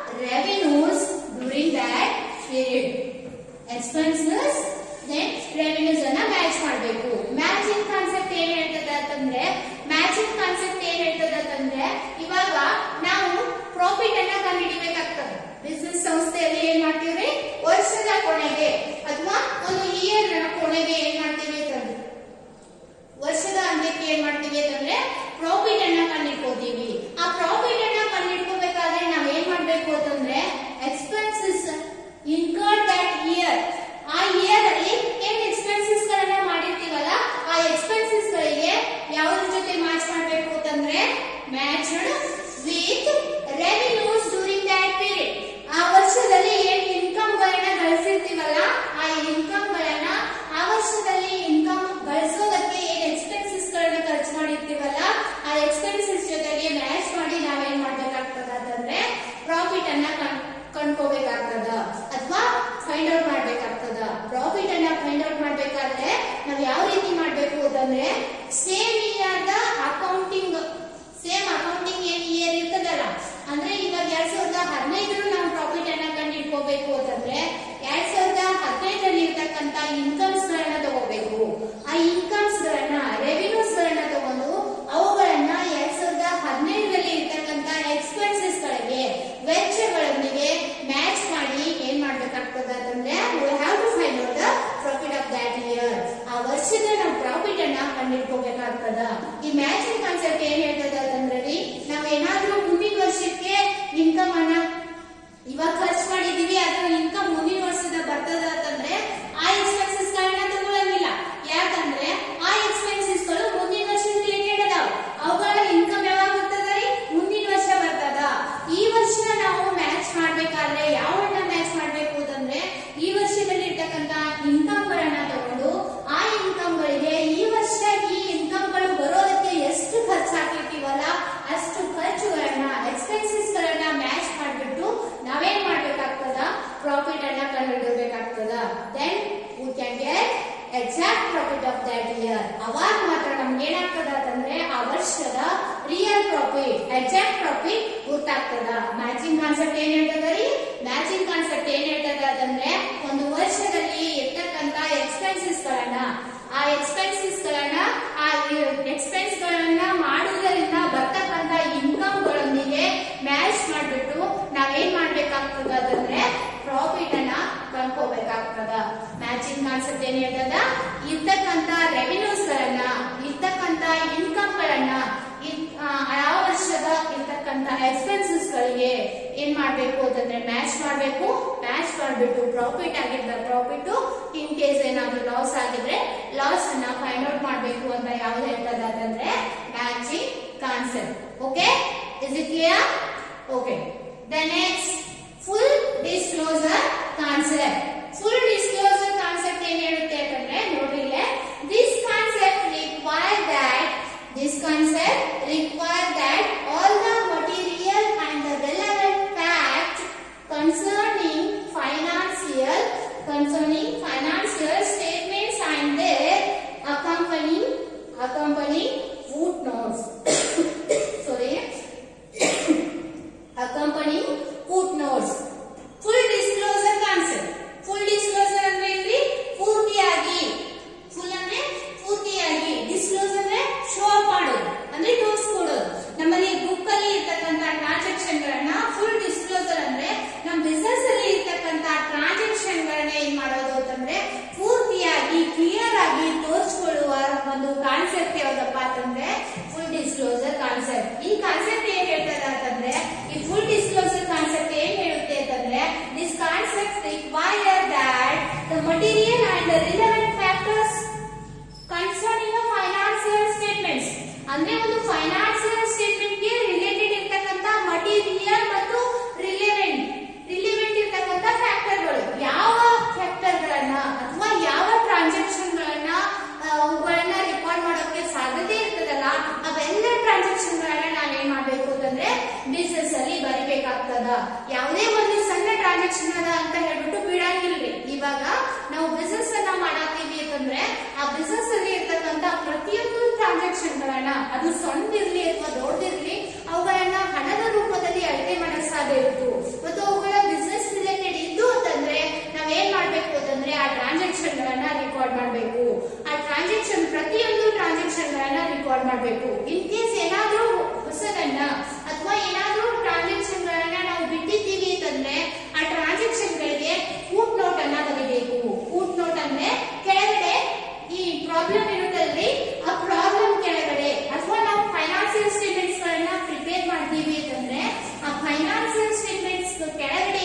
Speaker 1: revenues during that period. Expenses then revenues ಅನ್ನ match ಮಾಡಬೇಕು matching concept ಏನ್ ಹೇಳ್ತದ ಅಂತಂದ್ರೆ matching concept ಏನ್ ಹೇಳ್ತದ ಅಂತಂದ್ರೆ ಇವಾಗ ನಾವು ಪ್ರಾಫಿಟ್ ಅನ್ನ ಕಂಡುಹಿಡಿಬೇಕಾಗ್ತದೆ ಬಿಸ್ನೆಸ್ ಸಂಸ್ಥೆಯಲ್ಲಿ ಏನ್ ಮಾಡ್ತೀವಿ ವರ್ಷದ ಕೊನೆಗೆ ಅಥವಾ ಒಂದು ಇಯರ್ ಕೊನೆಗೆ ಏನ್ ಮಾಡ್ತೀವಿ ಅಂತಂದ್ರೆ ವರ್ಷದ ಅಂತ್ಯಕ್ಕೆ ಏನ್ ಮಾಡ್ತೀವಿ ಅಂತಂದ್ರೆ ಪ್ರಾಫಿಟ್ ಅನ್ನ ಕಂಡಿಡ್ಕೋತೀವಿ ಆ ಪ್ರಾಫಿಟ್ ಅನ್ನ ಕಂಡಿಡ್ಕೋಬೇಕಾದ್ರೆ ನಾವ್ ಏನ್ ಮಾಡ್ಬೇಕು ಅಂತಂದ್ರೆ ಎಕ್ಸ್ಪೆನ್ಸಸ್ ಇನ್ಕರ್ಡ್ ದಟ್ ಇಯರ್ ಆ ಇಯರ್ ಅಲ್ಲಿ ಏನ್ ಎಕ್ಸ್ಪೆನ್ಸಸ್ ಗಳನ್ನ ಮಾಡಿರ್ತೀವಲ್ಲ ಆ ಎಕ್ಸ್ಪೆನ್ಸಸ್ ಗಳಿಗೆ ಯಾವ್ದ್ರ ಜೊತೆ ಮ್ಯಾಚ್ ಮಾಡ್ಬೇಕು ಅಂತಂದ್ರೆ matched with revenues during that period ಆ ವರ್ಷದಲ್ಲಿ ಏನ್ ಇನ್ಕಮ್ ಗಳನ್ನ ಗಳಿಸಿರ್ತೀವಲ್ಲ ಆ ಇನ್ಕಮ್ ಗಳನ್ನ ಆ ವರ್ಷದಲ್ಲಿ ಇನ್ಕಮ್ ಗಳಿಸೋದಕ್ಕೆ ಏನ್ ಎಕ್ಸ್ಪೆನ್ಸಸ್ ಗಳನ್ನ ಖರ್ಚು ಮಾಡಿರ್ತೀವಲ್ಲ ಆ ಎಕ್ಸ್ಪೆನ್ಸಸ್ ಜೊತೆಗೆ ಮ್ಯಾಚ್ ಮಾಡಿ ನಾವೇನ್ ಮಾಡ್ಬೇಕಾಗ್ತದ ಅಂತಂದ್ರೆ ಪ್ರಾಫಿಟ್ ಅನ್ನ ಕಣ್- ಕಂಡ್ಕೋಬೇಕಾಗ್ತದ ಅಥವಾ ಫೈಂಡ್ ಔಟ್ ಮಾಡ್ಬೇಕಾಗ್ತದ ಪ್ರಾಫಿಟ್ ಅನ್ನ ಫೈಂಡ್ ಔಟ್ ಮಾಡ್ಬೇಕಾದ್ರೆ ನಾವ್ ಯಾವ ರೀತಿ ಮಾಡ್ಬೇಕು ಅಂತಂದ್ರೆ same year the accounting same accounting ಏನ್ ಇಯರ್ ಇರ್ತದಲ್ಲ ಅಂದ್ರೆ ಇವಾಗ ಎರಡ್ ಸಾವಿರದ ಹದಿನೈದರ ನಾವು ಪ್ರಾಫಿಟ್ ಅನ್ನ ಕಂಡಿಡ್ಕೋಬೇಕು ಅಂತಂದ್ರೆ ಎರಡ್ ಸಾವಿರದ ಹದಿನೈದರಲ್ಲಿ ಇರ್ತಕ್ಕಂತ ಇನ್ಕಮ್ಸ್ ಗಳನ್ನ ತಗೋಬೇಕು ಆ ಇನ್ಕಮ್ಸ್ ಗಳನ್ನ ರೆವಿನ್ಯೂಸ್ ಗಳನ್ನ ತಗೊಂಡು ಅವುಗಳನ್ನ ಎರಡ್ ಸಾವಿರದ ಹದಿನೈದರಲ್ಲಿ ಇರ್ತಕ್ಕಂತ ಎಕ್ಸ್ಪೆನ್ಸಸ್ ಗಳಿಗೆ ವೆಚ್ಚಗಳೊಂದಿಗೆ ಮ್ಯಾಚ್ ಮಾಡಿ ಏನ್ ಮಾಡ್ಬೇಕಾಗ್ತದೆ ಅಂತಂದ್ರೆ we have to find out the profit of that year ಆ ವರ್ಷದ ನಾವು ಪ್ರಾಫಿಟ್ ಅನ್ನ ಕಂಡಿಡ್ಕೋಬೇಕಾಗ್ತದ ಈ ಮ್ಯಾಚಿಂಗ್ ಕಾನ್ಸೆಪ್ಟ್ ಏನ್ ಹೇಳ್ತದ ಅಂತಂದ್ರೆ ರೀ ನಾವ್ ಏನಾದ್ರೂ ಮುಂದಿನ ವರ್ಷಕ್ಕೆ ಇನ್ಕಮ್ ಅನ್ನ ಇವಾಗ ಖರ್ಚು ಮಾಡಿದೀವಿ ಅದ್ರ ಇನ್ಕಮ್ ಮುಂದಿನ ವರ್ಷದ ಬರ್ತದ ಅಂತಂದ್ರೆ ಆ ಎಕ್ಸ್ಪೆನ್ಸಸ್ ಗಳನ್ನ ತಗೊಳಂಗಿಲ್ಲ ಯಾಕಂದ್ರೆ ಆ ಎಕ್ಸ್ಪೆನ್ಸಸ್ ಗಳು ಮುಂದಿನ ವರ್ಷ ರಿಲೇಟೆಡ್ ಅದಾವ ಅವುಗಳ ಇನ್ಕಮ್ ಯಾವಾಗ ಬರ್ತದ ರೀ ಮುಂದಿನ ವರ್ಷ ಬರ್ತದ ಈ ವರ್ಷ ನಾವು ಮ್ಯಾಚ್ ಮಾಡ್ಬೇಕಾದ್ರೆ ಯಾವನ್ನ ಮ್ಯಾಚ್ ಮಾಡ್ಬೇಕು ಅಂತಂದ್ರೆ ಈ ವರ್ಷದಲ್ಲಿ ಇರ್ತಕ್ಕಂತ ಇನ್ಕಮ್ ಗಳನ್ನ ತಗೊಂಡು ಆ ಇನ್ಕಮ್ ಗಳಿಗೆ ಈ ವರ್ಷ ಈ ಇನ್ಕಮ್ ಗಳು ಬರೋದಕ್ಕೆ ಎಷ್ಟು ಖರ್ಚು ಹಾಕಿರ್ತೀವಲ್ಲ ಅಷ್ಟು ಖರ್ಚುಗಳನ್ನ ಎಕ್ಸ್ಪೆನ್ಸಸ್ ಗಳನ್ನ ಮ್ಯಾಚ್ ಮಾಡ್ಬಿಟ್ಟು ನಾವೇನ್ ಮಾಡ್ಬೇಕಾಗ್ತದ ಪ್ರಾಫಿಟ್ ಅನ್ನ ಕಂಡುಹಿಡಬೇಕಾಗ್ತದ then we can get exact profit of that year ಅವಾಗ ಮಾತ್ರ ನಮ್ಗೆ ಏನಾಗ್ತದ ಅಂತಂದ್ರೆ ಆ ವರ್ಷದ ರಿಯಲ್ ಪ್ರಾಫಿಟ್ ಎಕ್ಸಾಕ್ಟ್ ಪ್ರಾಫಿಟ್ ಗೊತ್ತಾಗ್ತದ ಮ್ಯಾಚಿಂಗ್ ಕಾನ್ಸೆಪ್ಟ್ ಏನ್ ಹೇಳ್ತದ ರೀ ಮ್ಯಾಚಿಂಗ್ ಕಾನ್ಸೆಪ್ಟ್ ಏನ್ ಹೇಳ್ತದ ಅಂತಂದ್ರೆ ಒಂದು ವರ್ಷದಲ್ಲಿ ಇರ್ತಕ್ಕಂತ ಎಕ್ಸ್ಪೆನ್ಸಸ್ ಗಳನ್ನ ಆ ಎಕ್ಸ್ಪೆನ್ಸಸ್ ಗಳನ್ನ ಆ ಎಕ್ಸ್ಪೆನ್ಸ್ ಗಳನ್ನ ಮಾಡುವುದರಿಂದ ಬರ್ತಕ್ಕಂತ ಇನ್ಕಮ್ ಗಳೊಂದಿಗೆ ಮ್ಯಾಚ್ ಮಾಡ್ಬಿಟ್ಟು ನಾವೇನ್ ಮಾಡ್ಬೇಕಾಗ್ತದ ಅಂತಂದ್ರೆ ಪ್ರಾಫಿಟ್ ಅನ್ನ ಕಂಡ್ಕೋಬೇಕಾಗ್ತದ ಮ್ಯಾಚಿಂಗ್ ಕಾನ್ಸೆಪ್ಟ್ ಏನ್ ಹೇಳ್ತದ ಇರ್ತಕ್ಕಂತ ರೆವಿನ್ಯೂಸ್ ಗಳನ್ನ ಇರ್ತಕ್ಕಂತ ಇನ್ಕಮ್ ಗಳನ್ನ ಇನ್- ಆ, ಯಾವ ವರ್ಷದ ಇರ್ತಕ್ಕಂತ ಎಕ್ಸ್ಪೆನ್ಸಸ್ ಗಳಿಗೆ ಏನ್ ಮಾಡ್ಬೇಕು ಅಂತಂದ್ರೆ ಮ್ಯಾಚ್ ಮಾಡ್ಬೇಕು ಮ್ಯಾಚ್ ಮಾಡ್ಬಿಟ್ಟು ಪ್ರಾಫಿಟ್ ಆಗಿದ್ದ ಪ್ರಾಫಿಟ್ ಇನ್ ಕೇಸ್ ಏನಾದ್ರೂ ಲಾಸ್ ಆಗಿದ್ರೆ ಲಾಸ್ ಅನ್ನ ಫೈಂಡ್ ಔಟ್ ಮಾಡ್ಬೇಕು ಅಂತ ಯಾವ್ದು ಹೇಳ್ತದ ಅಂತಂದ್ರೆ matching concept okay is it clear okay the next full disclosure concept full disclosure concept ಏನ್ ಹೇಳುತ್ತೆ ಅಂತಂದ್ರೆ ನೋಡ್ರಿ ಇಲ್ಲೇ this concept require that this concept require that all the material and the relevant fact concerning financial concerning financial statements and their accompanying accompanying footnotes sorry accompanying footnotes full disclosure concept full disclosure ಅಂದ್ರೆ ಏನ್ರಿ ಪೂರ್ತಿಯಾಗಿ full ಅಂದ್ರೆ ಪೂರ್ತಿಯಾಗಿ disclose ಅಂದ್ರೆ show up ಮಾಡೋದು ಅಂದ್ರೆ ತೋರಿಸ್ಕೊಡೋದು ನಮ್ಮಲ್ಲಿ book ಅಲ್ಲಿ ಇರ್ತಕ್ಕಂತ ಟ್ರಾನ್ಸಾಕ್ಷನ್ ಗಳನ್ನ ಫುಲ್ ಡಿಸ್ಕ್ಲೋಸರ್ ಅಂದ್ರೆ ನಮ್ಮ ಬಿಸ್ನೆಸ್ ಅಲ್ಲಿ ಇರ್ತಕ್ಕಂತ ಟ್ರಾನ್ಸಾಕ್ಷನ್ ಗಳನ್ನ ಏನ್ ಮಾಡೋದು ಅಂತಂದ್ರೆ ಪೂರ್ತಿಯಾಗಿ ಕ್ಲಿಯರ್ ಆಗಿ ತೋರಿಸ್ಕೊಳ್ಳುವ ಒಂದು ಕಾನ್ಸೆಪ್ಟ್ ಯಾವ್ದಪ್ಪ ಅಂತಂದ್ರೆ ಫುಲ್ ಡಿಸ್ಕ್ಲೋಸರ್ ಕಾನ್ಸೆಪ್ಟ್ ಈ ಕಾನ್ಸೆಪ್ಟ್ ಏನ್ ಹೇಳ್ತದ ಅಂತಂದ್ರೆ ಈ ಫುಲ್ ಡಿಸ್ಕ್ಲೋಸರ್ ಕಾನ್ಸೆಪ್ಟ್ ಏನ್ ಹೇಳುತ್ತೆ ಅಂತಂದ್ರೆ this concept require that the material and relevant factors concerning financial statements ಅಂದ್ರೆ ಒಂದು ಫೈನಾನ್ಸಿಯಲ್ ಸ್ಟೇಟ್ಮೆಂಟ್ ಗೆ ರಿಲೇಟೆಡ್ ಇರ್ತಕ್ಕಂತ ಮಟೀರಿಯಲ್ ಮತ್ತು ರಿಲೆವೆಂಟ್ ರಿಲೆವೆಂಟ್ ಇರ್ತಕ್ಕಂತ ಫ್ಯಾಕ್ಟರ್ಗಳು ಯಾವ ಫ್ಯಾಕ್ಟರ್ ಗಳನ್ನ ಅಥವಾ ಯಾವ ಟ್ರಾನ್ಸಾಕ್ಷನ್ ಗಳನ್ನ ಆ, ಅವುಗಳನ್ನ ರೆಕಾರ್ಡ್ ಮಾಡೋಕೆ ಸಾಧ್ಯತೆ ಇರ್ತದಲ್ಲ ಅವೆಲ್ಲ ಟ್ರಾನ್ಸಾಕ್ಷನ್ ಗಳನ್ನ ನಾವೇನ್ ಮಾಡ್ಬೇಕು ಅಂತಂದ್ರೆ ಬಿಸ್ನೆಸ್ ಅಲ್ಲಿ ಬರಿಬೇಕಾಗ್ತದ ಯಾವುದೇ ಒಂದು ಸಣ್ಣ ಟ್ರಾನ್ಸಾಕ್ಷನ್ ಅದ ಅಂತ ಹೇಳ್ಬಿಟ್ಟು ಬಿಡಂಗಿಲ್ರಿ ಇವಾಗ ನಾವು ಬಿಸ್ನೆಸ್ ಅನ್ನ ಮಾಡಾತೀವಿ ಅಂತಂದ್ರೆ ಆ ಬಿಸ್ನೆಸ್ ಅಲ್ಲಿ ಇರ್ತಕ್ಕಂತ ಪ್ರತಿಯೊಂದು ಟ್ರಾನ್ಸಾಕ್ಷನ್ ಗಳನ್ನ ಅದು ಸಣ್ಣದಿರ್ಲಿ ಅಥವಾ ದೊಡ್ಡದಿರ್ಲಿ ಅವುಗಳನ್ನ ಹಣದ ರೂಪದಲ್ಲಿ ಅಳತೆ ಮಾಡಕ್ ಸಾಧ್ಯ ಇತ್ತು ಮತ್ತು ಅವುಗಳ ಬಿಸ್ನೆಸ್ ರಿಲೇಟೆಡ್ ಇದ್ದು ಅಂತಂದ್ರೆ ನಾವೇನ್ ಮಾಡ್ಬೇಕು ಅಂತಂದ್ರೆ ಆ ಟ್ರಾನ್ಸಾಕ್ಷನ್ ಗಳನ್ನ ರೆಕಾರ್ಡ್ ಮಾಡ್ಬೇಕು ಆ ಟ್ರಾನ್ಸಾಕ್ಷನ್ ಪ್ರತಿಯೊಂದು ಟ್ರಾನ್ಸಾಕ್ಷನ್ ಗಳನ್ನ ರೆಕಾರ್ಡ್ ಮಾಡ್ಬೇಕು ಇನ್ ಕೇಸ್ ಏನಾದ್ರೂ ಹೊಸದನ್ನ ಅಥವಾ ಏನಾದ್ರೂ ಟ್ರಾನ್ಸಾಕ್ಷನ್ ಗಳನ್ನ ನಾವು ಬಿಟ್ಟಿದ್ದೀವಿ ಅಂತಂದ್ರೆ ಆ ಟ್ರಾನ್ಸಾಕ್ಷನ್ ಗಳಿಗೆ ಫೂಟ್ ನೋಟ್ ಅನ್ನ ಬರೀಬೇಕು ಫೂಟ್ ನೋಟ್ ಅಂದ್ರೆ ಕೆಳಗಡೆ ಈ ಪ್ರಾಬ್ಲಮ್ ಇರುತ್ತಲ್ರಿ ಆ ಪ್ರಾಬ್ಲಮ್ ಕೆಳಗಡೆ ಅಥವಾ ನಾವು ಫೈನಾನ್ಸಿಯಲ್ ಸ್ಟೇಟ್ಮೆಂಟ್ಸ್ ಗಳನ್ನ ಪ್ರಿಪೇರ್ ಮಾಡ್ತೀವಿ ಅಂತಂದ್ರೆ ಆ ಫೈನಾನ್ಸಿಯಲ್ ಸ್ಟೇಟ್ಮೆಂಟ್ಸ್ ಕೆಳಗಡೆ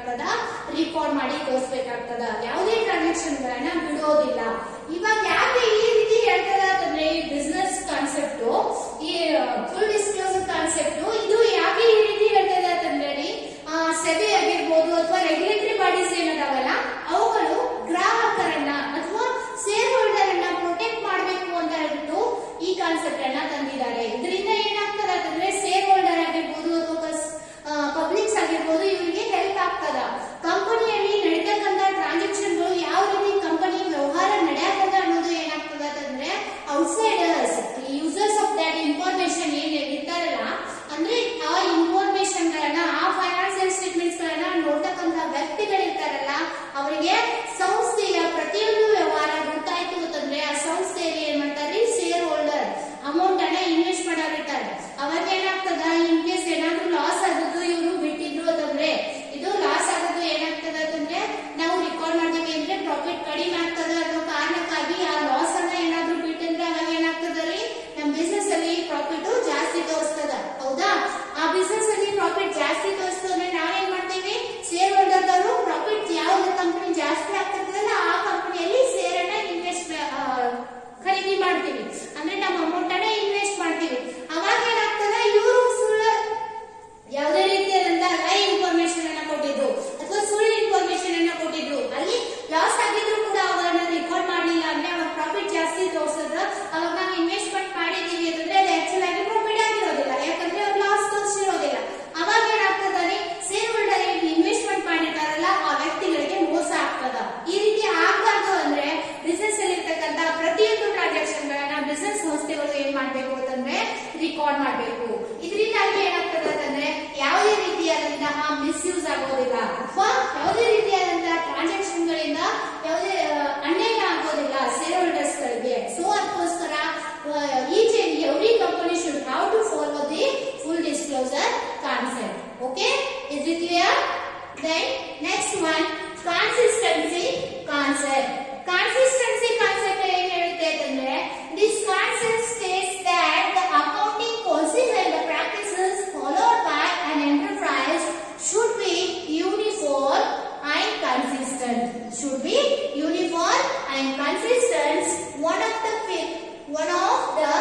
Speaker 1: ಏನಾಗ್ತದ ರಿಕಾರ್ಡ್ ಮಾಡಿ ತೋರಿಸ್ಬೇಕಾಗ್ತದ ಯಾವುದೇ ಟ್ರಾನ್ಸಾಕ್ಷನ್ ಗಳನ್ನ ಬಿಡೋದಿಲ್ಲ ಇವಾಗ ಯಾಕೆ ಈ ರೀತಿ ಹೇಳ್ತದ ಅಂತಂದ್ರೆ ಈ ಬಿಸ್ನೆಸ್ ಕಾನ್ಸೆಪ್ಟ್ ಈ ಫುಲ್ ಡಿಸ್ಕ್ಲೋಸರ್ ಕಾನ್ಸೆಪ್ಟ್ ಇದು ಯಾಕೆ ಈ ರೀತಿ ಹೇಳ್ತದ ಅಂತಂದ್ರೆ ರೀ, ಆ, ಸೆಬಿ ಆಗಿರ್ಬೋದು ಅಥವಾ ರೆಗ್ಯುಲೇಟರಿ ಬಾಡೀಸ್ ಏನದಾವಲ್ಲ ಅವುಗಳು ಗ್ರಾಹಕರನ್ನ ಅಥವಾ ಶೇರ್ ಹೋಲ್ಡರ್ ಅನ್ನ ಪ್ರೊಟೆಕ್ಟ್ ಮಾಡಬೇಕು ಅಂತ ಹೇಳ್ಬಿಟ್ಟು ಈ ಕಾನ್ಸೆಪ್ಟ್ ಅನ್ನ ತಂದಿದ್ದಾರೆ ಇದರಿಂದ ಏನಾಗ್ತದ ಅಂತಂದ್ರೆ ಶೇರ್ ಹೋಲ್ಡರ್ ಆಗಿರ್ಬೋದು ಅಥವಾ ಪಬ್ಲಿಕ್ಸ್ ಆಗಿರ್ಬೋದು ಇವರಿಗೆ ಹೆಲ್ಪ್ ಆಗ್ತದ ಕಂಪನಿಯಲ್ಲಿ ನಡೀತಕ್ಕಂತ ಟ್ರಾನ್ಸಾಕ್ಷನ್ಗಳು ಯಾವ ರೀತಿ ಕಂಪನಿ ವ್ಯವಹಾರ ನಡೆಯಕದ ಅನ್ನೋದು ಏನಾಗ್ತದ ಅಂತಂದ್ರೆ outsiders users of that information ಏನ್ ಇರ್ತಾರಲ್ಲ ಅಂದ್ರೆ ಆ ಇನ್ಫಾರ್ಮೇಶನ್ ಗಳನ್ನ ಆ ಫೈನಾನ್ಸಿಯಲ್ ಸ್ಟೇಟ್ಮೆಂಟ್ಸ್ ಗಳನ್ನ ನೋಡ್ತಕ್ಕಂತ ವ್ಯಕ್ತಿಗಳಿರ್ತಾರಲ್ಲ ಅವರಿಗೆ ಸಂಸ್ಥೆಯ ಪ್ರತಿಯೊಂದು ವ್ಯವಹಾರ ಗೊತ್ತಾಯ್ತು ಅಂತಂದ್ರೆ ಆ ಸಂಸ್ಥೆಯಲ್ಲಿ ಏನ್ ಮಾಡ್ತಾರೆ ಶೇರ್ ಹೋಲ್ಡರ್ ಅಮೌಂಟ್ ಅನ್ನ ಇನ್ವೆಸ್ಟ್ ಮಾಡಿರ್ತಾರೆ ಅವಾಗ ಏನಾಗ್ತದ ಇನ್ ಕೇಸ್ ಏನಾದ್ರೂ ಲಾಸ್ ಆಗುದು ಇವರು ಬಿಟ್ಟಿದ್ರು ಅಂತಂದ್ರೆ ಇದು ಲಾಸ್ ಆಗೋದು ಏನಾಗ್ತದ ಅಂತಂದ್ರೆ ನಾವು ರೆಕಾರ್ಡ್ ಮಾಡ್ತೀವಿ ಅಂದ್ರೆ ಪ್ರಾಫಿಟ್ ಕಡಿಮೆ ಆಗ್ತದ ಅನ್ನೋ ಕಾರಣಕ್ಕಾಗಿ ಆ ಲಾಸ್ ಅನ್ನ ಏನಾದ್ರೂ ಬಿಟ್ಟಂದ್ರೆ ಅವಾಗ ಏನಾಗ್ತದ ರೀ ನಮ್ ಬಿಸ್ನೆಸ್ ಅಲ್ಲಿ ಪ್ರಾಫಿಟ್ ಜಾಸ್ತಿ ತೋರಿಸ್ತದ ಹೌದಾ ಆ ಬಿಸ್ನೆಸ್ ಅಲ್ಲಿ ಪ್ರಾಫಿಟ್ ಜಾಸ್ತಿ ತೋರಿಸ್ತು ಅಂದ್ರೆ ನಾವೇನ್ ಮಾಡ್ತೀವಿ ಶೇರ್ ಹೋಲ್ಡರ್ದವರು ಪ್ರಾಫಿಟ್ ಯಾವ್ದು ಕಂಪನಿ ಜಾಸ್ತಿ ಆಗ್ತಿರ್ತದಲ್ಲ ಆ ಕಂಪನಿಯಲ್ಲಿ ಶೇರ್ ಅನ್ನ ಇನ್ವೆಸ್ಟ್ ಖರೀದಿ ಮಾಡ್ತೀವಿ ಅಂದ್ರೆ ನಮ್ಮ ಅಮೌಂಟ್ ಅನ್ನ ಇನ್ವೆಸ್ಟ್ ಮಾಡ್ತೀವಿ ಅವಾಗ ಏನಾಗ್ತದ ಇವರು ಸುಳ್ಳು ಯಾವುದೇ ರೀತಿಯಾದಂತಹ ಲೈ ಇನ್ಫಾರ್ಮೇಶನ್ ಅನ್ನ ಕೊಟ್ಟಿದ್ರು ಅಥವಾ ಸುಳ್ಳು ಇನ್ಫಾರ್ಮೇಶನ್ ಅನ್ನ ಕೊಟ್ಟಿದ್ರು ಅಲ್ಲಿ ಲಾಸ್ ಆಗಿದ್ರು ಕೂಡ ಅವರನ್ನ ರೆಕಾರ್ಡ್ ಮಾಡಲಿಲ್ಲ ಅಂದ್ರೆ ಅವಾಗ ಪ್ರಾಫಿಟ್ ಜಾಸ್ತಿ ತೋರಿಸಿದ್ರ ಅವಾಗ ನಾವು ಇನ್ವೆಸ್ಟ್ಮೆಂಟ್ ಮಾಡಿದೀವಿ ಅಂತಂದ್ರೆ ಅದು ಆಕ್ಚುಲ್ ಆಗಿ ಪ್ರಾಫಿಟ್ ಆಗಿರೋದಿಲ್ಲ ಯಾಕಂದ್ರೆ ಅವ್ರು ಲಾಸ್ ತೋರಿಸಿರೋದಿಲ್ಲ ಅವಾಗ ಏನಾಗ್ತದೆ ಶೇರ್ ಹೋಲ್ಡರ್ ಏನ್ ಇನ್ವೆಸ್ಟ್ಮೆಂಟ್ ಮಾಡಿರ್ತಾರಲ್ಲ ಆ ವ್ಯಕ್ತಿಗಳಿಗೆ ಮೋಸ ಆಗ್ತದ ಈ ರೀತಿ ಆಗ್ಬಾರ್ದು ಅಂದ್ರೆ ಬಿಸ್ನೆಸ್ ಅಲ್ಲಿ ಇರ್ತಕ್ಕಂತ ಪ್ರತಿಯೊಂದು ಟ್ರಾನ್ಸಾಕ್ಷನ್ ಗಳನ್ನ ಬಿಸ್ನೆಸ್ ಸಂಸ್ಥೆಗಳು ಏನ್ ಮಾಡ್ಬೇಕು ಅಂತಂದ್ರೆ ರಿಕಾರ್ಡ್ ಮಾಡ್ಬೇಕು ಇದರಿಂದಾಗಿ ಏನಾಗ್ತದೆ ಅಂತಂದ್ರೆ ಯಾವುದೇ ರೀತಿಯಾದಂತಹ ಮಿಸ್ಯೂಸ್ ಆಗೋದಿಲ್ಲ ಅಥವಾ ಯಾವುದೇ ರೀತಿಯಾದಂತಹ ಟ್ರಾನ್ಸಾಕ್ಷನ್ ಗಳಿಂದ ಯಾವುದೇ ಆ, ಅನ್ಯಾಯ ಆಗೋದಿಲ್ಲ ಶೇರ್ ಹೋಲ್ಡರ್ಸ್ ಗಳಿಗೆ ಸೊ ಅದಕ್ಕೋಸ್ಕರ each and every company should how to follow the full disclosure concept okay is it clear then next one consistency concept consistency concept ಏನ್ ಹೇಳುತ್ತೆ ಅಂತಂದ್ರೆ this concept states that the accounting policies and the practices followed by an enterprise should be uniform and consistent should be uniform and consistent one of the fi- one of the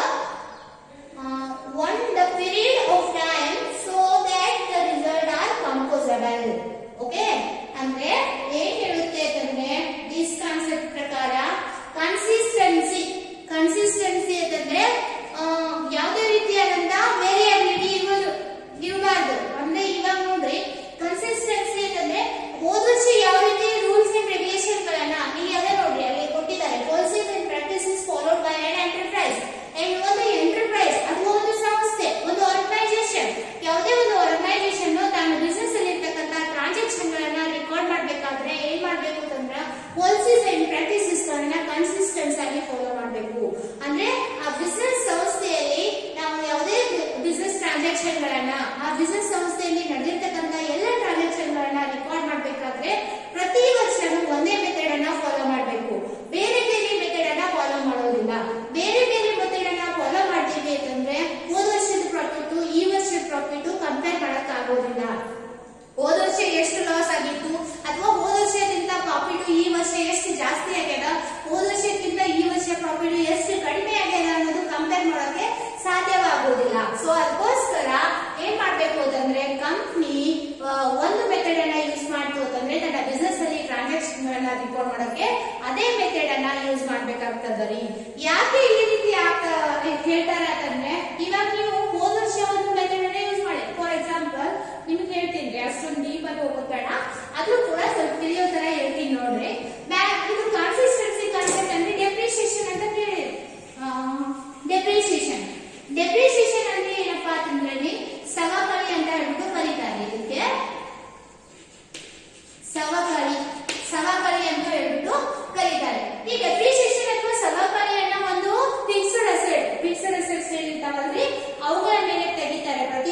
Speaker 1: uh, one the period of time so that the result are composable okay ಅಂದ್ರೆ ಏನ್ ಹೇಳುತ್ತೆ ಅಂತಂದ್ರೆ this concept ಪ್ರಕಾರ consistency consistency ಅಂತಂದ್ರೆ ಆ, ಯಾವುದೇ ರೀತಿಯಾದಂತ variability ಇರೋದು ಇರಬಾರ್ದು ಅಂದ್ರೆ ಇವಾಗ ನೋಡ್ರಿ ಕನ್ಸಿಸ್ಟೆನ್ಸಿ ಅಂತಂದ್ರೆ ಹೋದ ವರ್ಷ ಯಾವ ರೀತಿ ರೂಲ್ಸ್ ಅಂಡ್ ರೆಗ್ಯುಲೇಷನ್ ಗಳನ್ನ ಇಲ್ಲಿ ಅದೇ ನೋಡ್ರಿ ಅಲ್ಲಿ ಕೊಟ್ಟಿದ್ದಾರೆ policies and practices followed by an enterprise and ಒಂದು ಎಂಟರ್ಪ್ರೈಸ್ ಅಥವಾ ಒಂದು ಸಂಸ್ಥೆ ಒಂದು ಆರ್ಗನೈಸೇಷನ್ ಯಾವುದೇ ಒಂದು ಆರ್ಗನೈಸೇಷನ್ ತಾನು ಬಿಸ್ನೆಸ್ ಅಲ್ಲಿ ಇರ್ತಕ್ಕಂತ ಟ್ರಾನ್ಸಾಕ್ಷನ್ ಗಳನ್ನ ರೆಕಾರ್ಡ್ ಮಾಡ್ಬೇಕಾದ್ರೆ ಏನ್ ಮಾಡ್ಬೇಕು ಅಂತಂದ್ರೆ ಪಾಲಿಸೀಸ್ ಅಂಡ್ ಪ್ರಾಕ್ಟೀಸಸ್ ಗಳನ್ನ ಕನ್ಸಿಸ್ಟೆನ್ಸ್ ಆಗಿ ಫಾಲೋ ಮಾಡಬೇಕು ಅಂದ್ರೆ ಆ ಬಿಸ್ನೆಸ್ ಸಂಸ್ಥೆಯಲ್ಲಿ ನಾವು ಯಾವುದೇ ಬಿಸ್ನೆಸ್ ಟ್ರಾನ್ಸಾಕ್ಷನ್ ಗಳನ್ನ ಆ ಬಿಸ್ನೆಸ್ ಸಂಸ್ಥೆಯಲ್ಲಿ ನಡೆದಿರ್ತಕ್ಕಂತ ಎಲ್ಲ ಟ್ರಾನ್ಸಾಕ್ಷನ್ ಗಳನ್ನ ರೆಕಾರ್ಡ್ ಮಾಡ್ಬೇಕಾದ್ರೆ ಪ್ರತಿ ವರ್ಷನೂ ಒಂದೇ ಮೆಥಡ್ ಅನ್ನ ಫಾಲೋ ಮಾಡಬೇಕು ಬೇರೆ ಬೇರೆ ಮೆಥಡ್ ಅನ್ನ ಫಾಲೋ ಮಾಡೋದಿಲ್ಲ ಬೇರೆ ಬೇರೆ ಮೆಥಡ್ ಅನ್ನ ಫಾಲೋ ಮಾಡ್ತೀವಿ ಅಂತಂದ್ರೆ ಹೋದ ವರ್ಷದ ಪ್ರಾಫಿಟ್ ಈ ವರ್ಷದ ಪ್ರಾಫಿಟ್ ಕಂಪೇರ್ ಮಾಡಕ್ ಆಗೋದಿಲ್ಲ ಹೋದ ವರ್ಷ ಎಷ್ಟು ಲಾಸ್ ಆಗಿತ್ತು ಅಥವಾ ಹೋದ ವರ್ಷಕ್ಕಿಂತ ಪ್ರಾಫಿಟ್ ಈ ವರ್ಷ ಎಷ್ಟು ಜಾಸ್ತಿ ಆಗ್ಯದ ಹೋದ ವರ್ಷಕ್ಕಿಂತ ಈ ವರ್ಷ ಪ್ರಾಫಿಟ್ ಎಷ್ಟು ಕಡಿಮೆ ಆಗ್ಯದ ಅನ್ನೋದು ಕಂಪೇರ್ ಮಾಡೋಕೆ ಸಾಧ್ಯವಾಗುವುದಿಲ್ಲ ಸೊ ಅದಕ್ಕೋಸ್ಕರ ಏನ್ ಮಾಡ್ಬೇಕು ಅಂತಂದ್ರೆ ಕಂಪ್ನಿ ಒಂದು ಮೆಥಡ್ ಅನ್ನ ಯೂಸ್ ಮಾಡ್ತು ಅಂತಂದ್ರೆ ತನ್ನ ಬಿಸ್ನೆಸ್ ಅಲ್ಲಿ ಟ್ರಾನ್ಸಾಕ್ಷನ್ ಗಳನ್ನ ರಿಕಾರ್ಡ್ ಮಾಡೋಕೆ ಅದೇ ಮೆಥಡ್ ಅನ್ನ ಯೂಸ್ ಮಾಡ್ಬೇಕಾಗ್ತದ ರೀ ಯಾಕೆ ಈ ರೀತಿ ಆಗ್ತಾ ಹೇಳ್ತಾರ ಅಂತಂದ್ರೆ ಇವಾಗ ನೀವು ಹೋದ ವರ್ಷ ಒಂದು ಮೆಥಡ್ ಅನ್ನ ಯೂಸ್ ಮಾಡಿ ಫಾರ್ ಎಕ್ಸಾಂಪಲ್ ನಿಮ್ಗೆ ಹೇಳ್ತೀನಿ ರೀ ಅಷ್ಟೊಂದು ಡೀಪ್ ಆಗಿ ಹೋಗೋದ್ ಬೇಡ ಅದು ಕೂಡ ಸ್ವಲ್ಪ ತಿಳಿಯೋ ತರ ಹೇಳ್ತೀನಿ ನೋಡ್ರಿ ಬ್ಯಾ- ಇದು ಕಾನ್ಸಿಸ್ಟೆನ್ಸಿ ಕಾನ್ಸೆಪ್ಟ್ ಅಂದ್ರೆ ಡೆಪ್ರಿಸಿಯೇಷನ್ ಅಂತ ಕೇಳಿರಿ ಡೆಪ್ರಿಸಿಯೇಷನ್ ಡೆಪ್ರಿಸಿಯೇಷನ್ ಅಂದ್ರೆ ಏನಪ್ಪಾ ಅಂತಂದ್ರೆ ರೀ ಸವಕಳಿ ಅಂತ ಹೇಳ್ಬಿಟ್ಟು ಕರೀತಾರೆ ಇದಕ್ಕೆ ಸವಕಳಿ ಸವಕಳಿ ಅಂತ ಹೇಳ್ಬಿಟ್ಟು ಕರೀತಾರೆ ಈ ಡೆಪ್ರಿಸಿಯೇಷನ್ ಅಥವಾ ಸವಕಳಿಯನ್ನ ಒಂದು ಫಿಕ್ಸ್ಡ್ ಅಸೆಟ್ ಫಿಕ್ಸ್ಡ್ ಅಸೆಟ್ಸ್ ಏನಿರ್ತಾವಲ್ರಿ ಅವುಗಳ ಮೇಲೆ ತೆಗಿತಾರೆ ಪ್ರತಿ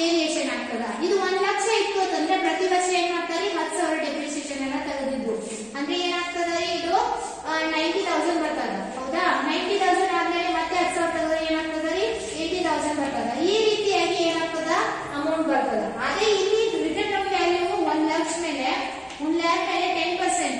Speaker 1: ವೇರಿಯೇಷನ್ ಆಗ್ತದ ಇದು ಒಂದ್ ಲಕ್ಷ ಇತ್ತು ಅಂತಂದ್ರೆ ಪ್ರತಿ ವರ್ಷ ಏನ್ ಮಾಡ್ತಾರೆ ಹತ್ತು ಸಾವಿರ ಡೆಪ್ರಿಸಿಯೇಷನ್ ಎಲ್ಲ ತೆಗೆದಿದ್ದು ಅಂದ್ರೆ ಏನಾಗ್ತದ ಇದು ನೈಂಟಿ ತೌಸಂಡ್ ಬರ್ತದ ಹೌದಾ ನೈಂಟಿ ತೌಸಂಡ್ ಆದ್ಮೇಲೆ ಮತ್ತೆ ಹತ್ತು ಸಾವಿರ ತೆಗೆದ್ರೆ ಏನಾಗ್ತದ ರೀ ಏಯ್ಟಿ ತೌಸಂಡ್ ಬರ್ತದ ಈ ರೀತಿಯಾಗಿ ಏನಾಗ್ತದ ಅಮೌಂಟ್ ಬರ್ತದ ಅದೇ ಇಲ್ಲಿ ರಿಟರ್ನ್ ಆಫ್ ವ್ಯಾಲ್ಯೂ ಒಂದ್ ಲಕ್ಷ ಮೇಲೆ ಒಂದ್ ಲ್ಯಾಕ್ ಮೇಲೆ ಟೆನ್ ಪರ್ಸೆಂಟ್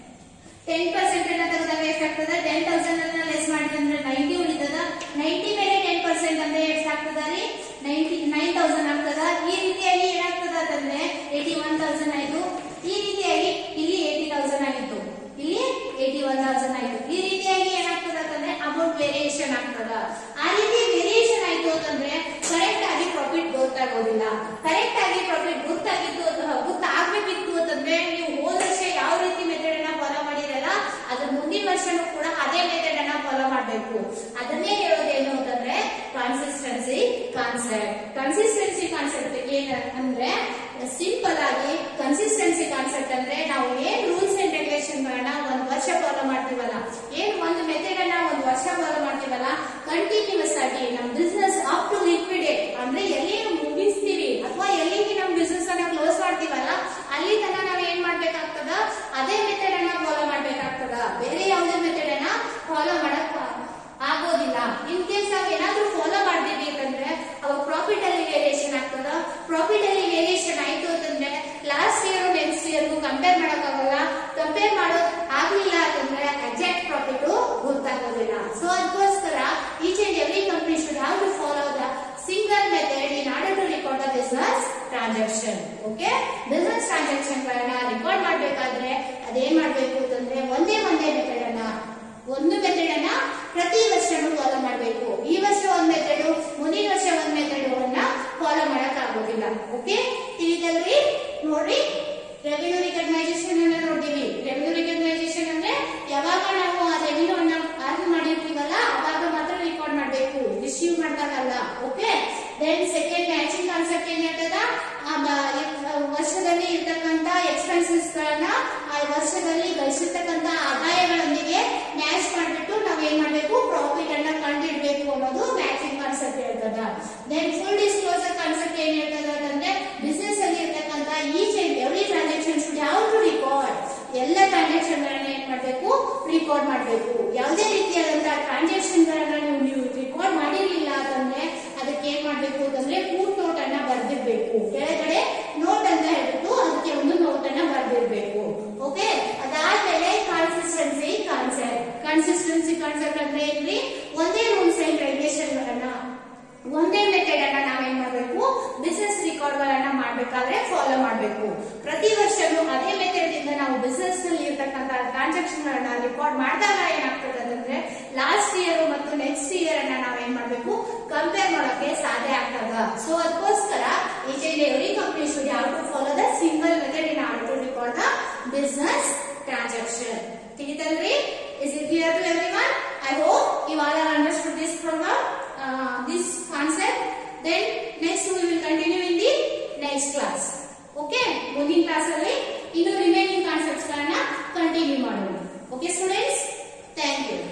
Speaker 1: ಟೆನ್ ಪರ್ಸೆಂಟ್ ಅನ್ನ ತೆಗೆದಾಗ ಎಷ್ಟಾಗ್ತದ ಟೆನ್ ತೌಸಂಡ್ ಅನ್ನ ಲೆಸ್ ಮಾಡಿದ್ರೆ ಅಂದ್ರೆ ನೈಂಟಿ ಉಳಿತದ ನೈಂಟಿ ಮೇಲೆ ಟೆನ್ ಪರ್ಸೆಂಟ್ ಅಂದ್ರೆ ಎಷ್ಟಾಗ್ತದ ರೀ ನೈಂಟಿ ನೈನ್ ತೌಸಂಡ್ ಆಗ್ತದ ಈ ರೀತಿಯಾಗಿ ಏನಾಗ್ತದ ಅಂತಂದ್ರೆ ಏಯ್ಟಿ ಒನ್ ತೌಸಂಡ್ ಆಯ್ತು ಈ ರೀತಿಯಾಗಿ ಇಲ್ಲಿ ಏಯ್ಟಿ ತೌಸಂಡ್ ಆಗಿತ್ತು ಇಲ್ಲಿ ಏಯ್ಟಿ ಒನ್ ತೌಸಂಡ್ ಆಯ್ತು ಈ ರೀತಿಯಾಗಿ ಏನಾಗ್ತದ ಅಂತಂದ್ರೆ ಅಮೌಂಟ್ ವೇರಿಯೇಷನ್ ಆಗ್ತದ ಆ ರೀತಿ ವೇರಿಯೇಷನ್ ಆಯ್ತು ಅಂತಂದ್ರೆ ಕರೆಕ್ಟ್ ಆಗಿ ಪ್ರಾಫಿಟ್ ಗೊತ್ತಾಗೋದಿಲ್ಲ ಕರೆಕ್ಟ್ ಆಗಿ ಪ್ರಾಫಿಟ್ ಗೊತ್ತಾಗಿತ್ತು ಅಥವಾ ಗೊತ್ತಾಗ್ಬೇಕಿತ್ತು ಅಂತಂದ್ರೆ ನೀವು ಹೋದ ವರ್ಷ ಯಾವ ರೀತಿ ಮೆಥಡ್ ಅನ್ನ ಫಾಲೋ ಮಾಡಿರಲ್ಲ ಅದ್ರ ಮುಂದಿನ ವರ್ಷನೂ ಕೂಡ ಅದೇ ಮೆಥಡ್ ಅನ್ನ ಫಾಲೋ ಮಾಡಬೇಕು ಅದನ್ನೇ ಹೇಳೋದೇನು ಅಂತಂದ್ರೆ ಕನ್ಸಿಸ್ಟೆನ್ಸಿ ಕಾನ್ಸೆಪ್ಟ್ ಕನ್ಸಿಸ್ಟೆನ್ಸಿ ಕಾನ್ಸೆಪ್ಟ್ ಏನ್ ಅಂದ್ರೆ ಸಿಂಪಲ್ ಆಗಿ ಕನ್ಸಿಸ್ಟೆನ್ಸಿ ಕಾನ್ಸೆಪ್ಟ್ ಅಂದ್ರೆ ನಾವು ಏನ್ ರೂಲ್ಸ್ ಅಂಡ್ ರೆಗ್ಯುಲೇಷನ್ ಗಳನ್ನ ಒಂದ್ ವರ್ಷ ಫಾಲೋ ಮಾಡ್ತೀವಲ್ಲ ಏನ್ ಒಂದು ಮೆಥಡ್ ಅನ್ನ ಒಂದ್ ವರ್ಷ ಫಾಲೋ ಮಾಡ್ತೀವಲ್ಲ ಕಂಟಿನ್ಯೂಸ್ ಆಗಿ ನಮ್ ಬಿಸ್ನೆಸ್ ಅಪ್ ಟು ಲಿಕ್ವಿಡೇಟ್ ಅಂದ್ರೆ ಎಲ್ಲಿ ಮುಗಿಸ್ತೀವಿ ಅಥವಾ ಎಲ್ಲಿಗೆ ನಮ್ ಬಿಸ್ನೆಸ್ ಅನ್ನ ಕ್ಲೋಸ್ ಮಾಡ್ತೀವಲ್ಲ ಅಲ್ಲಿ ತನಕ ನಾವ್ ಏನ್ ಮಾಡ್ಬೇಕಾಗ್ತದ ಅದೇ ಮೆಥಡ್ ಅನ್ನ ಫಾಲೋ ಮಾಡ್ಬೇಕಾಗ್ತದ ಬೇರೆ ಯಾವುದೇ ಮೆಥಡ್ ಅನ್ನ ಫಾಲೋ ಮಾಡಕ್ ಆಗೋದಿಲ್ಲ ಇನ್ ಕೇಸ್ ನಾವ್ ಏನಾದ್ರೂ ಫಾಲೋ ಮಾಡ್ತೀವಿ ಅಂತಂದ್ರೆ ಅವಾಗ ಪ್ರಾಫಿಟ್ ಅಲ್ಲಿ ವೇರಿಯೇಷನ್ ಆಗ್ತದ ಪ್ರಾಫಿಟ್ ಅಲ್ಲಿ ವೇರಿಯೇಷನ್ ಆಯ್ತು ಅಂತಂದ್ರೆ last year next year compare ಮಾಡಕ್ ಆಗಲ್ಲ ಕಂಪೇರ್ ಮಾಡೋದ್ ಆಗ್ಲಿಲ್ಲ ಅಂತಂದ್ರೆ ಎಕ್ಸಾಕ್ಟ್ ಪ್ರಾಫಿಟ್ ಗೊತ್ತಾಗೋದಿಲ್ಲ ಸೊ ಅದಕ್ಕೋಸ್ಕರ each and every company should have to follow the single method in order to record the business transaction okay business transaction ಗಳನ್ನ ರೆಕಾರ್ಡ್ ಮಾಡ್ಬೇಕಾದ್ರೆ ಅದೇನ್ ಮಾಡ್ಬೇಕು ಅಂತಂದ್ರೆ ಒಂದೇ ಒಂದೇ ಮೆಥಡ್ ಅನ್ನ ಒಂದು ಮೆಥಡ್ ಅನ್ನ ಪ್ರತಿ ವರ್ಷನೂ ಫಾಲೋ ಮಾಡಬೇಕು ಈ ವರ್ಷ ಒಂದ್ ಮೆಥಡ್ ಮುಂದಿನ ವರ್ಷ ಒಂದ್ ಮೆಥಡ್ ಅನ್ನ ಫಾಲೋ ಮಾಡಕ್ ಆಗೋದಿಲ್ಲ ಓಕೆ ತಿಳಿದಲ್ರಿ ನೋಡ್ರಿ ರೆವಿನ್ಯೂ ರಿಕಗ್ನೈಸೇಷನ್ ಅನ್ನ ನೋಡಿವಿ ರೆವಿನ್ಯೂ ರಿಕಗ್ನೈಸೇಷನ್ ಅಂದ್ರೆ ಯಾವಾಗ ನಾವು ಆ ರೆವಿನ್ಯೂ ಅನ್ನ ಅರ್ನ್ ಮಾಡಿರ್ತೀವಲ್ಲ ಅವಾಗ ಮಾತ್ರ ರೆಕಾರ್ಡ್ ಮಾಡಬೇಕು ರಿಸೀವ್ ಮಾಡಿದಾಗಲ್ಲ okay then second matching concept ಏನ್ ಹೇಳ್ತದ ಆ ಬ- ಎ- ವರ್ಷದಲ್ಲಿ ಇರ್ತಕ್ಕಂತ ಎಕ್ಸ್ಪೆನ್ಸಸ್ ಗಳನ್ನ ಆ ವರ್ಷದಲ್ಲಿ ಗಳಿಸಿರ್ತಕ್ಕಂತ ಆದಾಯಗಳೊಂದಿಗೆ ಮ್ಯಾಚ್ ಮಾಡ್ಬಿಟ್ಟು ನಾವ್ ಏನ್ ಮಾಡ್ಬೇಕು ಪ್ರಾಫಿಟ್ ಅನ್ನ ಕಂಡಿಡ್ಬೇಕು ಅನ್ನೋದು ಮ್ಯಾಚಿಂಗ್ ಕಾನ್ಸೆಪ್ಟ್ ಹೇಳ್ತದ ದೆನ್ ಫುಲ್ ಡಿಸ್ಕ್ಲೋಸರ್ ಕಾನ್ಸೆಪ್ಟ್ ಏನ್ ಹೇಳ್ತದ ಅಂತಂದ್ರೆ ಬಿಸ್ನೆಸ್ ಅಲ್ಲಿ ಇರ್ತಕ್ಕಂತ each and every transaction should ಯಾವ ಟು ರಿಕಾರ್ಡ್ ಎಲ್ಲ ಟ್ರಾನ್ಸಾಕ್ಷನ್ ಗಳನ್ನ ಏನ್ ಮಾಡ್ಬೇಕು ರಿಕಾರ್ಡ್ ಮಾಡ್ಬೇಕು ಯಾವುದೇ ರೀತಿಯಾದಂತಹ ಟ್ರಾನ್ಸಾಕ್ಷನ್ ಗಳನ್ನ ನೀವು ನೀವು ರಿಕಾರ್ಡ್ ಮಾಡಿರ್ಲಿಲ್ಲ ಅಂತಂದ್ರೆ ಅದಕ್ಕೆ ಏನ್ ಮಾಡ್ಬೇಕು ಅಂತಂದ್ರೆ ಫುಡ್ ನೋಟ್ ಅನ್ನ ಬರ್ದಿರ್ಬೇಕು ಕೆಳಗಡೆ ನೋಟ್ ಅಂತ ಹೇಳ್ಬಿಟ್ಟು ಅದಕ್ಕೆ ಒಂದು ನೋಟ್ ಅನ್ನ ಬರ್ದಿರ್ಬೇಕು ಓಕೆ ಅದಾದ್ಮೇಲೆ ಕನ್ಸಿಸ್ಟೆನ್ಸಿ ಕಾನ್ಸೆಪ್ಟ್ ಕನ್ಸಿಸ್ಟೆನ್ಸಿ ಕಾನ್ಸೆಪ್ಟ್ ಅಂದ್ರೆ ಏನ್ರಿ ಒಂದೇ ರೂಲ್ಸ್ ಅಂಡ್ ರೆಗ್ಯುಲೇಷನ್ ಗಳನ್ನ ಒಂದೇ ಮೆಥಡ್ ಅನ್ನ ನಾವೇನ್ ಮಾಡ್ಬೇಕು ಬಿಸ್ನೆಸ್ ರೆಕಾರ್ಡ್ ಗಳನ್ನ ಮಾಡ್ಬೇಕಾದ್ರೆ ಫಾಲೋ ಮಾಡ್ಬೇಕು ಪ್ರತಿ ವರ್ಷನೂ ಅದೇ ಮೆಥಡ್ ಇಂದ ನಾವು ಬಿಸ್ನೆಸ್ ನಲ್ಲಿ ಇರ್ತಕ್ಕಂತ ಟ್ರಾನ್ಸಾಕ್ಷನ್ ಗಳನ್ನ ರೆಕಾರ್ಡ್ ಮಾಡಿದಾಗ ಏನಾಗ್ತದೆ ಅಂತಂದ್ರೆ ಲಾಸ್ಟ್ ಇಯರ್ ಮತ್ತು ನೆಕ್ಸ್ಟ್ ಇಯರ್ ಅನ್ನ ನಾವೇನ್ ಮಾಡ್ಬೇಕು ಕಂಪೇರ್ ಮಾಡೋಕೆ ಸಾಧ್ಯ ಆಗ್ತದ ಸೊ ಅದಕ್ಕೋಸ್ಕರ each and every company should have to follow the single method in order to record the business transaction ತಿಳಿತಲ್ರಿ is it clear to everyone I hope you all have understood this program uh, this concept then next we will continue in the next class okay ಮುಂದಿನ class ಅಲ್ಲಿ ಇನ್ನು remaining concepts ಗಳನ್ನ continue ಮಾಡೋಣ okay students thank you